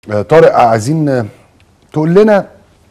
آه، طارق عايزين آه، تقول لنا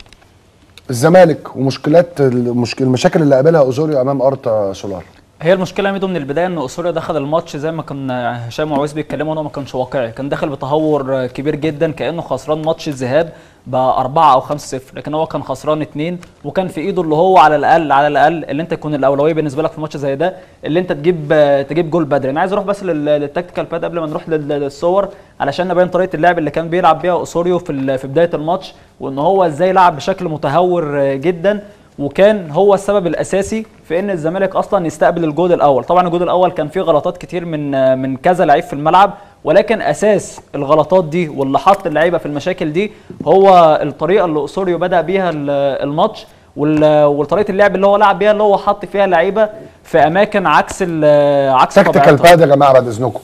الزمالك ومشكلات المشكله المشاكل اللي قابلها اوزوريو امام ارتا سولار هي المشكله يا ميدو من البدايه ان اسوريا دخل الماتش زي ما كان هشام وعويس بيتكلموا ان هو ما كانش واقعي كان داخل بتهور كبير جدا كانه خسران ماتش الذهاب بأربعة أو خمسة صفر لكن هو كان خسران اتنين وكان في إيده اللي هو على الأقل على الأقل اللي أنت يكون الأولوية بالنسبة لك في ماتش زي ده اللي أنت تجيب تجيب جول بدري أنا عايز أروح بس لل- للتكتيكال باد قبل ما نروح لل- للصور علشان نبين طريقة اللعب اللي كان بيلعب بيها أوسوريو في ال- في بداية الماتش وإن هو إزاي لعب بشكل متهور جدا وكان هو السبب الاساسي في ان الزمالك اصلا يستقبل الجول الاول طبعا الجول الاول كان فيه غلطات كتير من من كذا لعيب في الملعب ولكن اساس الغلطات دي واللي حط اللعيبه في المشاكل دي هو الطريقه اللي اسوريو بدا بيها ال- الماتش وال- وطريقه اللعب اللي هو لعب بيها اللي هو حط فيها لعيبه في اماكن عكس ال- عكس تكتيكال طبيعتها باد يا جماعه بعد اذنكم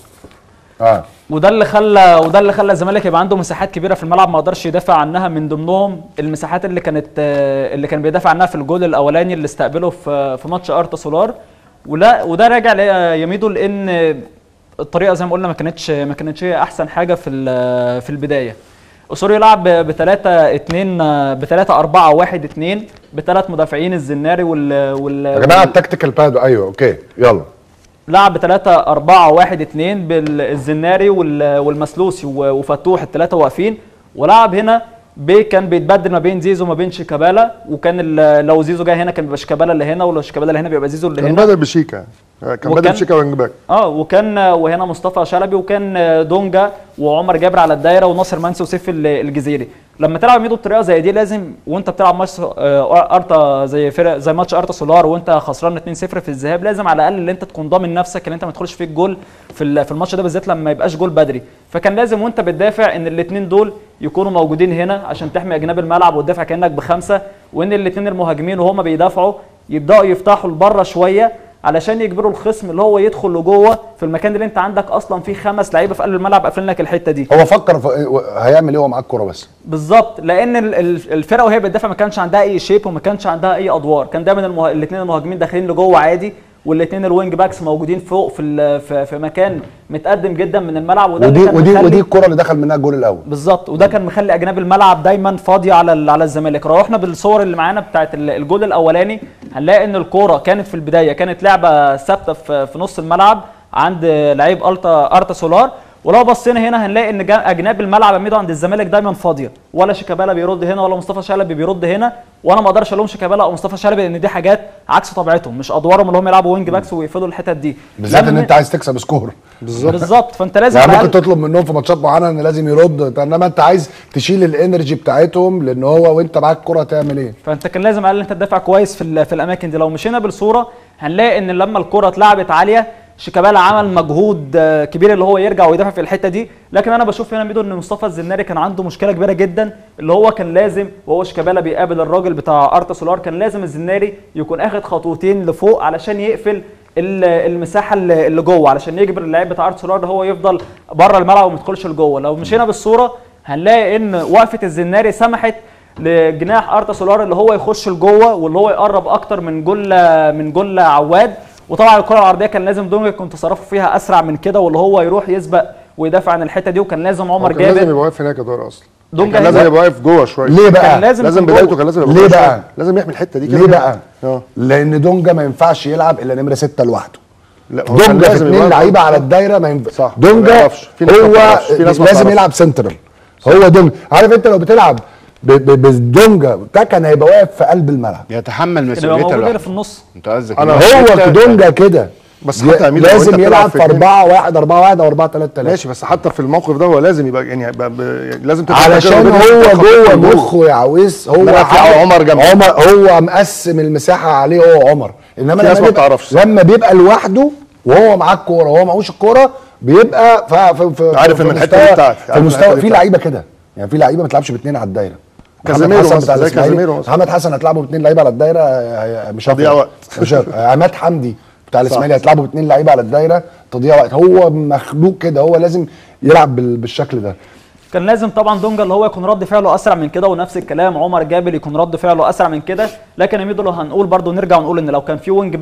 اه وده اللي خلى وده اللي خلى الزمالك يبقى عنده مساحات كبيره في الملعب ما قدرش يدافع عنها من ضمنهم المساحات اللي كانت آه، اللي كان بيدافع عنها في الجول الاولاني اللي استقبله في في ماتش ارتا سولار ولا وده راجع ليميدو لان الطريقه زي ما قلنا ما كانتش ما كانتش هي احسن حاجه في ال- في البدايه اسوريو لعب ب 3 2 ب 3 4 1 2 بثلاث مدافعين الزناري وال وال يا جماعه التكتيكال باد ايوه اوكي يلا لعب 3 4 1 2 بالزناري وال- والمسلوسي و- وفتوح الثلاثه واقفين ولعب هنا بي كان بيتبدل ما بين زيزو وما بين شيكابالا وكان ال- لو زيزو جاي هنا كان بيبقى شيكابالا اللي هنا ولو شيكابالا اللي هنا بيبقى زيزو اللي كان هنا بدل بشيكا كان وكان- بدل بشيكا وينج باك اه وكان وهنا مصطفى شلبي وكان دونجا وعمر جابر على الدايره وناصر منسي وسيف ال- الجزيري لما تلعب ميدو بطريقه زي دي لازم وانت بتلعب ماتش آه، ارتا زي فرق زي ماتش ارتا سولار وانت خسران 2-0 في الذهاب لازم على الاقل ان انت تكون ضامن نفسك ان انت ما تدخلش فيك جول في ال- في الماتش ده بالذات لما ما يبقاش جول بدري فكان لازم وانت بتدافع ان الاثنين دول يكونوا موجودين هنا عشان تحمي اجناب الملعب وتدافع كانك بخمسه وان الاثنين المهاجمين وهما بيدافعوا يبداوا يفتحوا لبره شويه علشان يجبروا الخصم اللي هو يدخل لجوه في المكان اللي انت عندك اصلا فيه خمس لعيبه في قلب الملعب قافلين لك الحته دي هو فكر في هيعمل ايه وهو معاه الكوره بس بالظبط لان ال- ال- الفرقه وهي بتدافع ما كانش عندها اي شيب وما كانش عندها اي ادوار كان دايما المه... الاثنين المهاجمين داخلين لجوه عادي والاثنين الوينج باكس موجودين فوق في ال... في... في مكان متقدم جدا من الملعب وده اللي ودي كان ودي مخلي- ودي الكوره اللي دخل منها الجول الاول بالظبط وده كان مخلي اجناب الملعب دايما فاضيه على ال- على الزمالك روحنا بالصور اللي معانا بتاعت ال- الجول الاولاني هنلاقي ان الكوره كانت في البدايه كانت لعبه ثابته في في نص الملعب عند لعيب ارتا ارتا سولار ولو بصينا هنا هنلاقي ان جا- اجناب الملعب اميدو عند الزمالك دايما فاضيه ولا شيكابالا بيرد هنا ولا مصطفى شلبي بيرد هنا وانا ما اقدرش الوم شيكابالا او مصطفى شلبي لان دي حاجات عكس طبيعتهم مش ادوارهم اللي هم يلعبوا وينج باكس ويقفلوا الحتت دي بالذات ان لما- انت عايز تكسب سكور بالظبط فانت لازم يعني على ممكن الأقل- تطلب منهم في ماتشات معينه ان لازم يرد انما انت عايز تشيل الانرجي بتاعتهم لان هو وانت معاك الكوره هتعمل ايه فانت كان لازم على الأقل انت تدافع كويس في ال- في الاماكن دي لو مشينا بالصوره هنلاقي ان لما الكره اتلعبت عاليه شيكابالا عمل مجهود آه، كبير اللي هو يرجع ويدافع في الحته دي لكن انا بشوف هنا ميدو ان مصطفى الزناري كان عنده مشكله كبيره جدا اللي هو كان لازم وهو شيكابالا بيقابل الراجل بتاع ارتا سولار كان لازم الزناري يكون اخد خطوتين لفوق علشان يقفل ال- المساحه اللي اللي جوه علشان يجبر اللاعب بتاع ارتا سولار ده هو يفضل بره الملعب وما يدخلش لجوه لو مشينا بالصوره هنلاقي ان وقفه الزناري سمحت لجناح ارتا سولار اللي هو يخش لجوه واللي هو يقرب اكتر من جول من جول عواد وطبعا الكره العرضيه كان لازم دونجا يكون تصرفه فيها اسرع من كده واللي هو يروح يسبق ويدافع عن الحته دي وكان لازم عمر هو كان لازم جابر يبقى واقف هناك يا طارق اصلا دونجا كان لازم هنا- يبقى واقف جوه شويه ليه بقى كان لازم لازم يكون بدايته جوه. كان لازم يبقى ليه جوه بقى؟ شوية. لازم يحمي الحته دي كده ليه بقى اه لان دونجا ما ينفعش يلعب الا نمره ستة لوحده لا هو كان دونجا في لازم اثنين يبقى- لعيبه على الدايره ما ينفع صح. ما دونجا بيعرفش. في ناس ما هو بتعرفش. في ناس ما لازم بتعرفش. يلعب سنترال هو دونجا عارف انت لو بتلعب ب- ب- بدونجا ده كان هيبقى واقف في قلب الملعب يتحمل كان يبقى مسؤوليتها موجود هنا لوحده في النص انت قصدك أنا إن هو أنت- دونجا كده بس ي- حتى أمين لو أنت لازم بتلعب يلعب في في اتنين- 4 1 4 1 او 4 3 3 ماشي بس حتى في الموقف ده هو لازم يبقى يعني يبقى ب... يعني لازم تبقى علشان فاكر هو إن جوه الجول. مخه يا عويس هو إنما في عامل- عمر جنبه. عمر هو مقسم المساحه عليه هو عمر انما في ناس لما ما بيبقى- بتعرفش. لما بيبقى لوحده وهو معاه الكوره وهو معهوش الكوره بيبقى ف... ف... في عارف في إن الحتة مستوى- دي بتاعتي. في عارف إن مستوى الحتة في دي لعيبه كده يعني في لعيبه ما تلعبش باثنين على الدايره محمد كازيميرو حسن مثلا، بتاع زي الإسماعيلي. كازيميرو مثلا. محمد حسن هتلعبه باثنين لعيبه على الدايره هي- هي- مش تضييع هينفع. وقت. مش هينفع. عماد حمدي بتاع الاسماعيلي هتلعبه باثنين لعيبه على الدايره تضييع وقت هو مخلوق كده هو لازم يلعب بال- بالشكل ده كان لازم طبعا دونجا اللي هو يكون رد فعله اسرع من كده ونفس الكلام عمر جابر يكون رد فعله اسرع من كده لكن يا ميدو لو هنقول برضو نرجع ونقول ان لو كان في وينج باك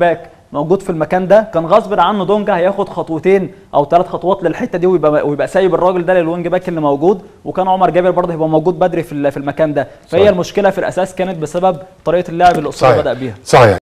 موجود في المكان ده كان غصب عنه دونجا هياخد خطوتين او ثلاث خطوات للحته دي ويبقى ويبقى سايب الراجل ده للوينج باك اللي موجود وكان عمر جابر برضه هيبقى موجود بدري في ال- في المكان ده فهي صحيح. المشكله في الاساس كانت بسبب طريقه اللعب اللي اسامه صحيح بدا بيها صحيح